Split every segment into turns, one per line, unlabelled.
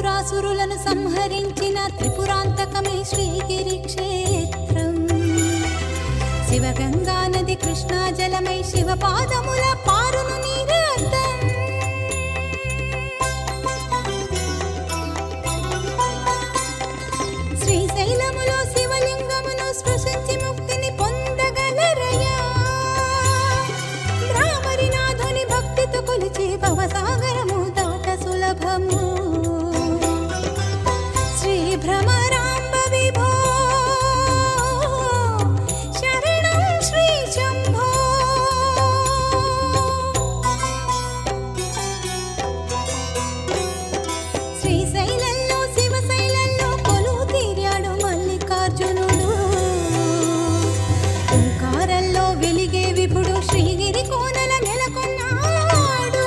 సురాసురులను సంహరించిన త్రిపురాంతకమే శ్రీగిరి క్షేత్రం శివగంగా నది కృష్ణా జలమై శివపాదముల పారును నీరర్థం శ్రీశైలములో శివలింగమును స్పృశించి ముక్తిని పొందగలరయా భ్రామరినాథుని భక్తితో కొలిచే భవసాగరము దాట సులభము శ్రీ భ్రమరాంబ విభో శరణం శ్రీ శంభో శ్రీశైలంలో శివశైలంలో కొలువు తీరాడు మల్లికార్జునుడు ఓంకారంలో వెలిగే విపుడు శ్రీగిరి కోనల నెలకొన్నాడు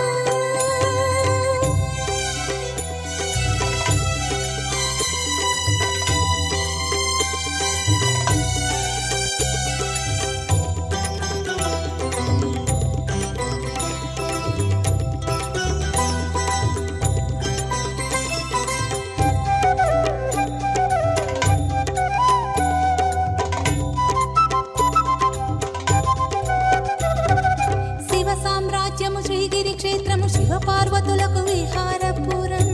శివ సామ్రాజ్యము శ్రీగిరి క్షేత్రము శివ పార్వతులకు విహారపురం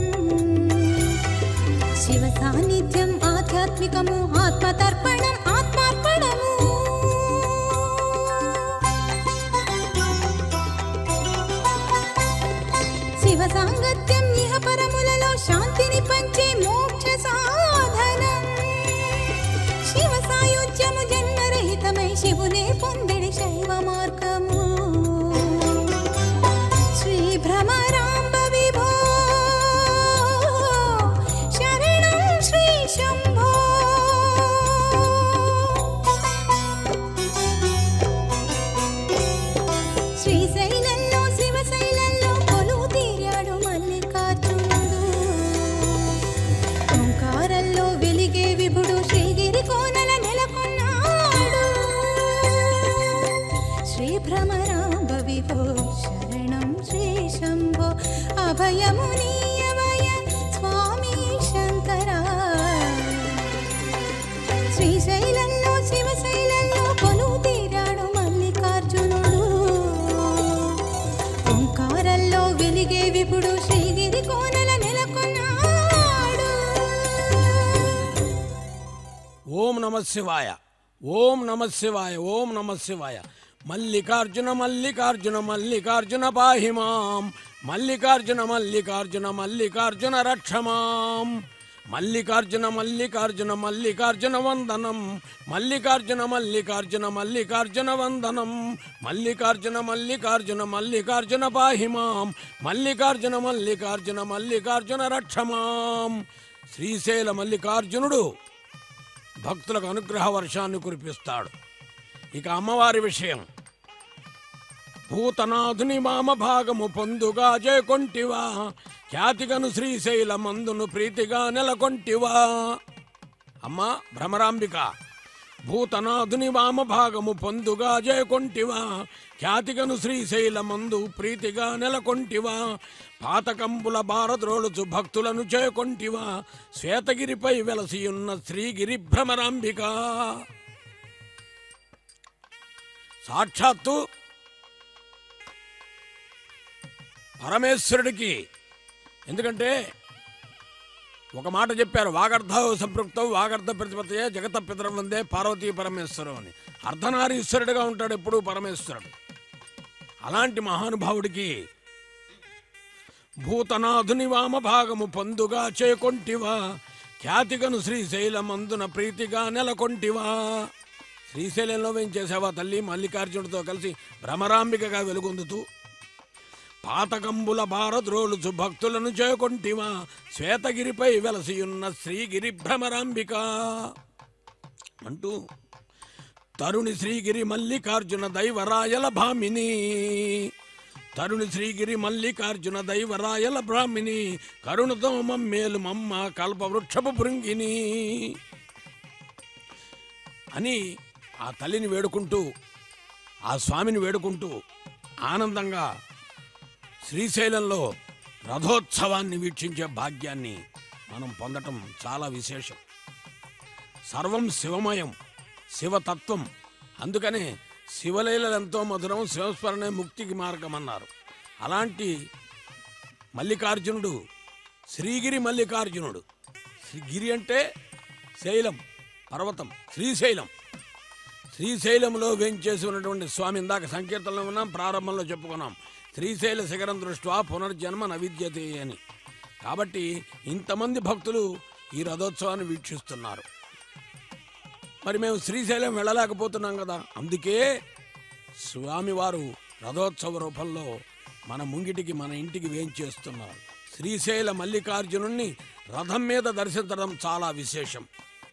శివ సాన్నిధ్యం ఆధ్యాత్మికము ఆత్మతర్పణం ఆత్మార్పణము శివ సాంగత్యం ఇహ పరములలో శాంతిని పంచే మోక్ష సాధనం శివ సాయుధ్యము జన్మరహితమై శివునే పొందిడి శైవ మార్గము శ్రీ భ్రమరాంబ విభో శరణం శ్రీ శంభో శ్రీశైలంలో శివశైలంలో కొలువు తీరాడు మల్లికార్జునుడు ఓంకారంలో వెలిగే విభుడు శ్రీగిరి కోనల నెలకొన్నాడు శ్రీ భ్రమరాంబ విభో శరణం శ్రీ శంభో అభయము నీయవయ స్వామి శంకరా శ్రీశైలంలో శివశైలంలో కొలువు తీరాడు మల్లికార్జునుడు ఓంకారంలో వెలిగే విపుడు శ్రీగిరి కోనల నెలకొన్నాడు
ఓం నమ శివాయ ఓం నమ శివాయ ఓం నమ శివాయ మల్లికార్జున మల్లికార్జున మల్లికార్జున పాహి మాం మల్లికార్జున మల్లికార్జున మల్లికార్జున రక్షమాం మల్లికార్జున మల్లికార్జున మల్లికార్జున వందనం మల్లికార్జున మల్లికార్జున మల్లికార్జున వందనం మల్లికార్జున మల్లికార్జున మల్లికార్జున పాహి మాం మల్లికార్జున మల్లికార్జున మల్లికార్జున రక్షమాం శ్రీశైల మల్లికార్జునుడు భక్తులకు అనుగ్రహ వర్షాన్ని కురిపిస్తాడు ఇక అమ్మవారి విషయం భూతనాథుని మామ భాగము పొందుగా జయకొంటివా ఖ్యాతిగను శ్రీశైల మందును ప్రీతిగా నెలకొంటివా అమ్మా భ్రమరాంబిక భూతనాథుని వామ భాగము పొందుగా జయకొంటివా ఖ్యాతిగను శ్రీశైల మందు ప్రీతిగా నెలకొంటివా పాతకంబుల భారద్రోలుచు భక్తులను చేకొంటివా శ్వేతగిరిపై వెలసియున్న శ్రీగిరి భ్రమరాంబిక సాక్షాత్తు పరమేశ్వరుడికి ఎందుకంటే ఒక మాట చెప్పారు వాగర్ధ సంపృక్తం వాగర్ధ ప్రతిపత్తయే జగత పితరం వందే పార్వతీ పరమేశ్వరం అని అర్ధనారీశ్వరుడిగా ఉంటాడు ఎప్పుడూ పరమేశ్వరుడు అలాంటి మహానుభావుడికి భూతనాథుని వామ భాగము పొందుగా చేకొంటివా ఖ్యాతిగను శ్రీశైలమందున ప్రీతిగా నెలకొంటివా శ్రీశైలంలో వేయించేసావా తల్లి మల్లికార్జునుడితో కలిసి భ్రమరాంబికగా వెలుగొందుతూ పాతకంబుల భారద్రోలుచు భక్తులను చేకొంటివా శ్వేతగిరిపై వెలసియున్న శ్రీగిరి భ్రమరాంబిక అంటూ తరుణి శ్రీగిరి మల్లికార్జున దైవరాయల భామిని తరుణి శ్రీగిరి మల్లికార్జున దైవరాయల బ్రాహ్మిని కరుణతో మమ్మేలు మమ్మ కల్పవృక్షపు భృంగిని అని ఆ తల్లిని వేడుకుంటూ ఆ స్వామిని వేడుకుంటూ ఆనందంగా శ్రీశైలంలో రథోత్సవాన్ని వీక్షించే భాగ్యాన్ని మనం పొందటం చాలా విశేషం సర్వం శివమయం శివతత్వం అందుకనే శివలీలలు ఎంతో మధురం శివస్మరణే ముక్తికి మార్గం అన్నారు అలాంటి మల్లికార్జునుడు శ్రీగిరి మల్లికార్జునుడు శ్రీ- గిరి అంటే శైలం పర్వతం శ్రీశైలం శ్రీశైలంలో వేంచేసి ఉన్నటువంటి స్వామి ఇందాక సంకీర్తనలో ఉన్నాం ప్రారంభంలో చెప్పుకున్నాం శ్రీశైల శిఖరం దృష్ట్యా పునర్జన్మ నవిద్యతే అని కాబట్టి ఇంతమంది భక్తులు ఈ రథోత్సవాన్ని వీక్షిస్తున్నారు మరి మేము శ్రీశైలం వెళ్ళలేకపోతున్నాం కదా అందుకే స్వామివారు రథోత్సవ రూపంలో మన ముంగిటికి మన ఇంటికి వేంచేస్తున్నారు శ్రీశైల మల్లికార్జునుణ్ణి రథం మీద దర్శించడం చాలా విశేషం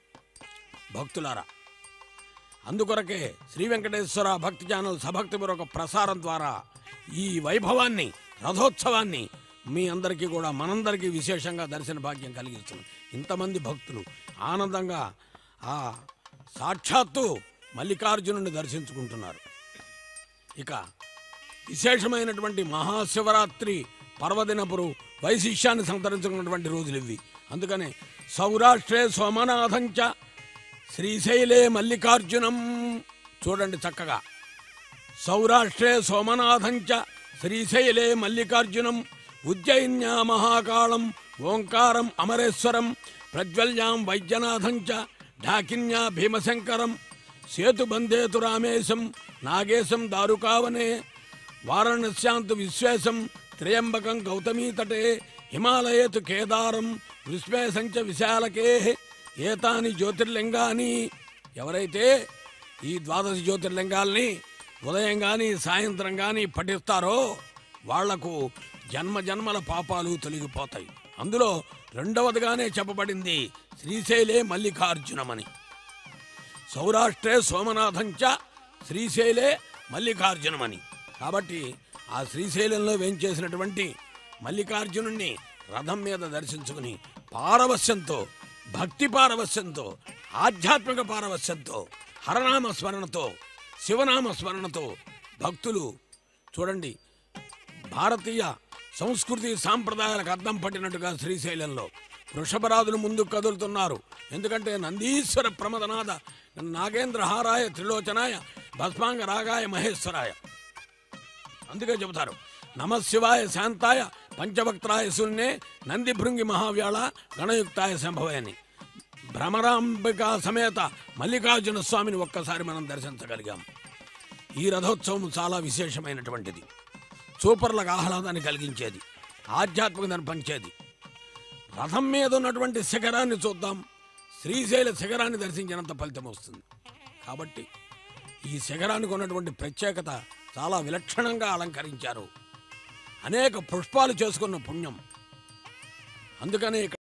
భక్తులారా అందుకొరకే శ్రీ వెంకటేశ్వర భక్తి ఛానల్ సభక్తిపూర్వక ప్రసారం ద్వారా ఈ వైభవాన్ని రథోత్సవాన్ని మీ అందరికీ కూడా మనందరికీ విశేషంగా దర్శన భాగ్యం కలిగిస్తుంది ఇంతమంది భక్తులు ఆనందంగా ఆ సాక్షాత్తు మల్లికార్జునుని దర్శించుకుంటున్నారు ఇక విశేషమైనటువంటి మహాశివరాత్రి పర్వదినపురు వైశిష్యాన్ని సంతరించుకున్నటువంటి రోజులు ఇవి అందుకనే సౌరాష్ట్రే సోమనాథంచ శ్రీశైలే మల్లికార్జునం చూడండి చక్కగా సౌరాష్ట్రే సోమనాథంచ శ్రీశైలే మల్లికార్జునం ఉజ్జయిన్యా మహాకాళం ఓంకారం అమరేశ్వరం ప్రజ్వల్యాం వైద్యనాథంచ ఢాకిన్యా భీమశంకరం సేతుబంధేతు రామేశం నాగేశం దారుకావనే వారణస్యాంతు విశ్వేశం త్రయంబకం గౌతమీతటే హిమాలయేతు కేదారం విశ్వేశంచ విశాలకే ఏతాని జ్యోతిర్లింగాని ఎవరైతే ఈ ద్వాదశ జ్యోతిర్లింగాల్ని ఉదయం కానీ సాయంత్రం కానీ పఠిస్తారో వాళ్లకు జన్మ జన్మల పాపాలు తొలగిపోతాయి అందులో రెండవదిగానే చెప్పబడింది శ్రీశైలే మల్లికార్జునమని సౌరాష్ట్రే సోమనాథంచ శ్రీశైలే మల్లికార్జునమని కాబట్టి ఆ శ్రీశైలంలో వేంచేసినటువంటి మల్లికార్జునుణ్ణి రథం మీద దర్శించుకుని పారవస్యంతో భక్తి పారవస్యంతో ఆధ్యాత్మిక పారవస్యంతో హరనామ స్మరణతో శివనామ స్మరణతో భక్తులు చూడండి భారతీయ సంస్కృతి సాంప్రదాయాలకు అద్దం పట్టినట్టుగా శ్రీశైలంలో వృషభరాజులు ముందుకు కదులుతున్నారు ఎందుకంటే నందీశ్వర ప్రమదనాథ నాగేంద్ర హారాయ త్రిలోచనాయ భస్మాంగ రాగాయ మహేశ్వరాయ అందుకే చెబుతారు నమశివాయ శాంతాయ పంచభక్తాయ శూన్యే నంది భృంగి మహావ్యాళ గణయుక్తాయ సంభవయని భ్రమరాంబిక సమేత మల్లికార్జున స్వామిని ఒక్కసారి మనం దర్శించగలిగాం ఈ రథోత్సవం చాలా విశేషమైనటువంటిది చూపర్లకు ఆహ్లాదాన్ని కలిగించేది ఆధ్యాత్మికతను పంచేది రథం మీద ఉన్నటువంటి శిఖరాన్ని చూద్దాం శ్రీశైల శిఖరాన్ని దర్శించినంత ఫలితం వస్తుంది కాబట్టి ఈ శిఖరానికి ఉన్నటువంటి ప్రత్యేకత చాలా విలక్షణంగా అలంకరించారు అనేక పుష్పాలు చేసుకున్న పుణ్యం అందుకనే ఇక్కడ